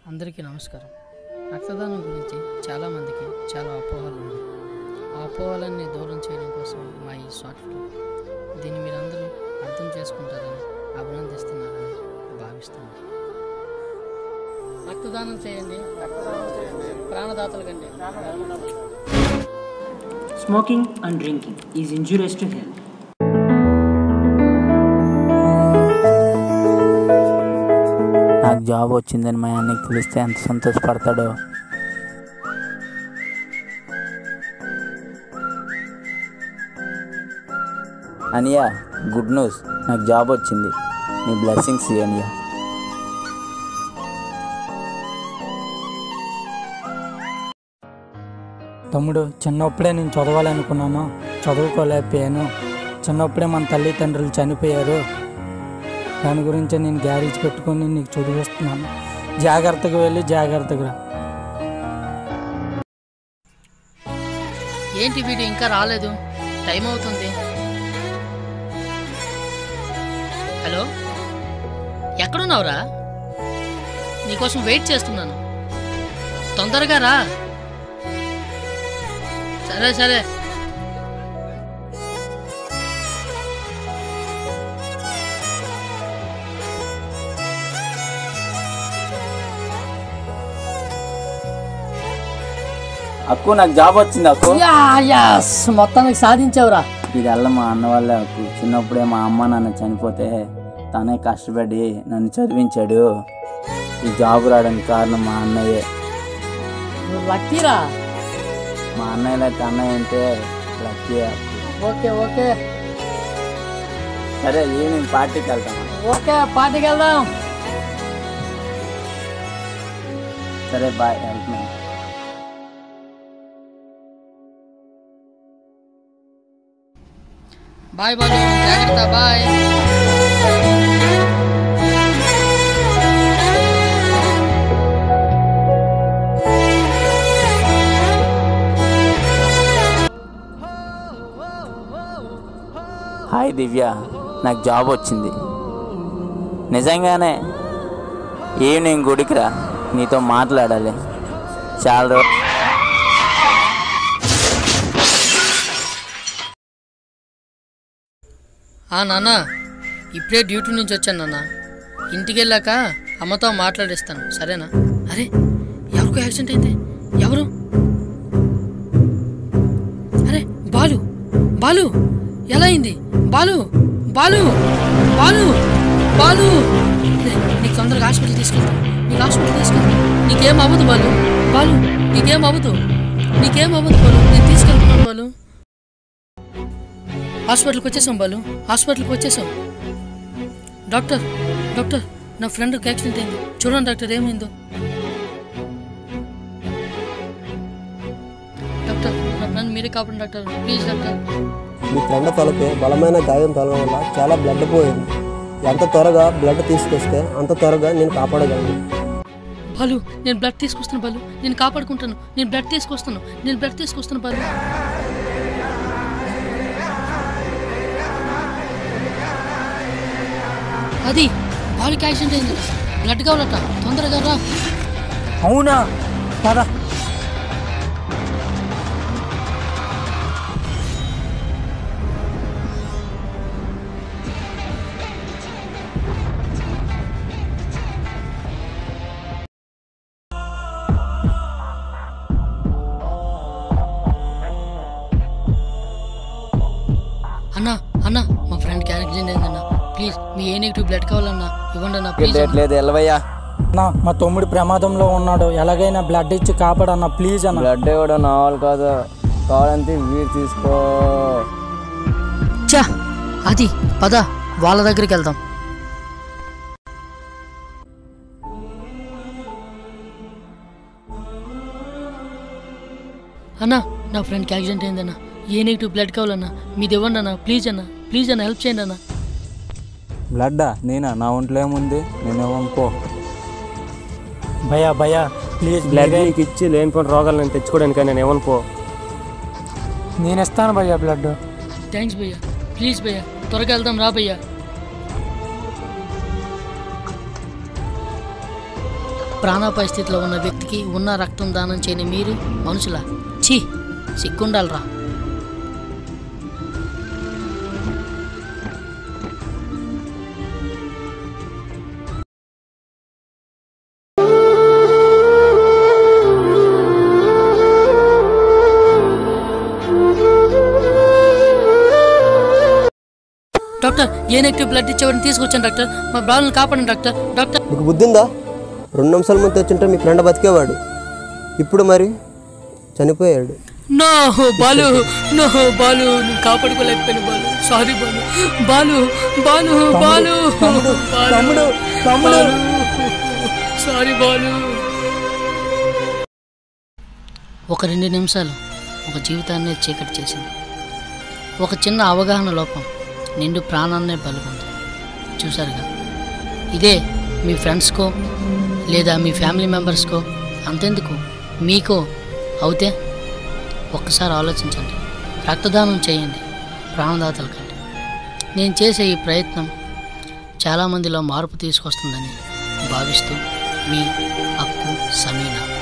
అందరికీ నమస్కారం రక్తదానం గురించి చాలామందికి చాలా అపోహలు ఉన్నాయి ఆ అపోహలన్నీ దూరం చేయడం కోసం మా ఈ షార్ట్ ఫిల్మ్ దీన్ని మీరందరూ అర్థం చేసుకుంటారని అభినందిస్తున్నారని భావిస్తున్నాను రక్తదానం చేయండి ప్రాణదాతల కంటే Smoking and drinking is injurious to health. నాకు జాబ్ వచ్చిందని మా అన్నకి తెలిస్తే ఎంత సంతోషపడతాడో అనియా గుడ్ న్యూస్ నాకు జాబ్ వచ్చింది నీ బ్లెస్సింగ్స్ అనియా తమ్ముడు చిన్నప్పుడే నేను చదవాలనుకున్నాను చదువుకోలేకపోయాను చిన్నప్పుడే మన తల్లిదండ్రులు చనిపోయారు దాని గురించి నేను గ్యారేజ్ పెట్టుకొని నీకు చదివిస్తున్నాను జాగ్రత్తగా వెళ్ళి జాగ్రత్తగా రా. ఏంటి వీడు ఇంకా రాలేదు టైం అవుతుంది హలో ఎక్కడున్నావురా నీకోసం వెయిట్ చేస్తున్నాను తొందరగా రా సరే సరే అక్కు నాకు జాబ్ వచ్చింది అక్కు యాస్ మొత్తానికి సాధించావురా ఇదల్లా మా అన్న వల్లే అక్కు చిన్నప్పుడే మా అమ్మ నాన్న చనిపోతే తనే కష్టపడి నన్ను చదివించాడు ఈ జాబ్ రావడానికి కారణం మా అన్నయ్యే నువ్వు లక్కీరా మా అన్నయ్య లేక అన్నయ్య అంటే లక్కీ అక్కు ఓకే ఓకే సరే ఈవినింగ్ పార్టీకి వెళ్తామా ఓకే పార్టీకి వెళ్దాం సరే బాయ్ వెళ్తున్నాను బాయ్ బాలు జాగ్రత్త బాయ్ హాయ్ దివ్య నాకు జాబ్ వచ్చింది నిజంగానే ఈవినింగ్ గుడికి రా నీతో మాట్లాడాలి చాలా రో ఆ నాన్న ఇప్పుడే డ్యూటీ నుంచి వచ్చాను నాన్న ఇంటికి వెళ్ళాక అమ్మతో మాట్లాడిస్తాను సరేనా అరే ఎవరికో యాక్సిడెంట్ అయింది ఎవరు అరే బాలు బాలు ఎలా అయింది బాలు బాలు బాలు బాలు అరే, నీకు తొందరగా హాస్పిటల్ తీసుకెళ్తాను నీకు హాస్పిటల్ తీసుకెళ్తాను నీకేం అవ్వదు బాలు బాలు నీకేం అవ్వదు నీకేం అవ్వదు బాలు నేను తీసుకెళ్తున్నాను బాలు హాస్పిటల్కి వచ్చేసాం బాలు హాస్పిటల్కి వచ్చేసాం డాక్టర్ డాక్టర్ నా ఫ్రెండ్కి యాక్సిడెంట్ అయింది చూడండి డాక్టర్ ఏమైందో డాక్టర్ నా ఫ్రెండ్ మీరే కాపాడండి డాక్టర్ ప్లీజ్ డాక్టర్ మీ ఫ్రెండ్ తలకి బలమైన గాయం తగలడం వల్ల చాలా బ్లడ్ పోయింది ఎంత త్వరగా బ్లడ్ తీసుకొస్తే అంత త్వరగా నేను కాపాడగలను బాలు నేను బ్లడ్ తీసుకొస్తాను బాలు నేను కాపాడుకుంటాను నేను బ్లడ్ తీసుకొస్తాను నేను బ్లడ్ తీసుకొస్తాను బాలు అది బాలుకి యాక్సిడెంట్ అయింది బ్లడ్ కావాలట తొందరగా రా అవునా పద అన్నా అన్నా మా ఫ్రెండ్కి యాక్సిడెంట్ అయిందన్నా ప్లీజ్ మీ ఏ నెగిటివ్ బ్లడ్ కావాలన్నా ఇవ్వండి అన్నా ప్లీజ్ డేట్ లేదు ఎల్లవయ్యా అన్నా మా తమ్ముడు ప్రమాదంలో ఉన్నాడు ఎలాగైనా బ్లడ్ ఇచ్చి కాపాడన్నా ప్లీజ్ అన్న బ్లడ్ ఇవ్వడం నావల్ కాదు కావాలంటే వీరు తీసుకో చా అది పద వాళ్ళ దగ్గరికి వెళ్దాం అన్నా నా ఫ్రెండ్కి యాక్సిడెంట్ అయిందన్నా ఏ నెగిటివ్ బ్లడ్ కావాలన్నా మీది ఇవ్వండి అన్న ప్లీజ్ అన్న ప్లీజ్ అన్న హెల్ప్ చేయండి అన్న బ్లడ్డా నేనా నా ఒంట్లో ఏముంది నేను పో భయా భయా ప్లీజ్ బ్లడ్ నీకు ఇచ్చి లేనిపోయిన రోగాలు నేను తెచ్చుకోవడానికి నేను ఏమని పో నేను ఇస్తాను భయ్యా బ్లడ్ థ్యాంక్స్ భయ్యా ప్లీజ్ భయ్యా త్వరగా వెళ్దాం రా భయ్యా ప్రాణాపాయ స్థితిలో ఉన్న వ్యక్తికి ఉన్న రక్తం దానం చేయని మీరు మనుషులా ఛీ సిగ్గుండాలరా డాక్టర్ ఏ నెగిటివ్ బ్లడ్ ఇచ్చేవాడిని తీసుకొచ్చాను డాక్టర్ మా బాలుని కాపాడండి డాక్టర్ డాక్టర్ మీకు బుద్ధి ఉందా రెండు నిమిషాల ముందు తెచ్చుంటే మీ ఫ్రెండ్ బతికేవాడు ఇప్పుడు మరి చనిపోయాడు నో బాలు నో బాలు నేను కాపాడుకోలేకపోయాను బాలు సారీ బాలు బాలు బాలు బాలు తమ్ముడు తమ్ముడు సారీ బాలు ఒక రెండు నిమిషాలు ఒక జీవితాన్ని చీకటి చేసింది ఒక చిన్న అవగాహన లోపం నిండు ప్రాణాన్నే బలుకుంది చూసారుగా ఇదే మీ ఫ్రెండ్స్కో లేదా మీ ఫ్యామిలీ మెంబర్స్కో అంతెందుకు మీకో అవుతే ఒక్కసారి ఆలోచించండి రక్తదానం చేయండి ప్రాణదాతల కంటే నేను చేసే ఈ ప్రయత్నం చాలామందిలో మార్పు తీసుకొస్తుందని భావిస్తూ మీ అక్కు సమీనా